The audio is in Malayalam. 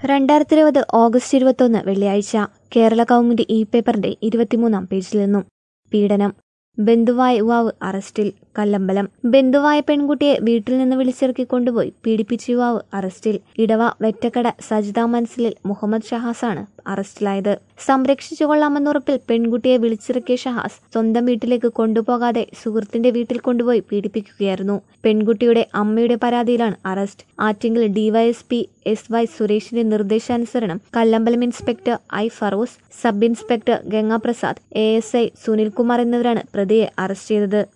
രണ്ടായിരത്തി ഇരുപത് ഓഗസ്റ്റ് ഇരുപത്തൊന്ന് വെള്ളിയാഴ്ച കേരള കൗമുദി ഇ പേപ്പറിന്റെ ഇരുപത്തിമൂന്നാം പേജിൽ നിന്നും പീഡനം ബന്ധുവായ യുവാവ് അറസ്റ്റിൽ കല്ലമ്പലം ബന്ധുവായ പെൺകുട്ടിയെ വീട്ടിൽ നിന്ന് വിളിച്ചിറക്കി കൊണ്ടുപോയി പീഡിപ്പിച്ച യുവാവ് അറസ്റ്റിൽ ഇടവ വെറ്റക്കട സജിത മൻസിലിൽ മുഹമ്മദ് ഷഹാസാണ് അറസ്റ്റിലായത് സംരക്ഷിച്ചു കൊള്ളാമെന്നുറപ്പിൽ പെൺകുട്ടിയെ വിളിച്ചിറക്കിയ ഷഹാസ് സ്വന്തം വീട്ടിലേക്ക് കൊണ്ടുപോകാതെ സുഹൃത്തിന്റെ വീട്ടിൽ കൊണ്ടുപോയി പീഡിപ്പിക്കുകയായിരുന്നു പെൺകുട്ടിയുടെ അമ്മയുടെ പരാതിയിലാണ് arrest Attingal DYSP S Y സുരേഷിന്റെ നിർദ്ദേശാനുസരണം Kallambalam inspector I Feroz sub inspector Gangaprasad A S I Sunilkumar എന്നിവരാണ് പ്രതിയെ അറസ്റ്റ് ചെയ്തത്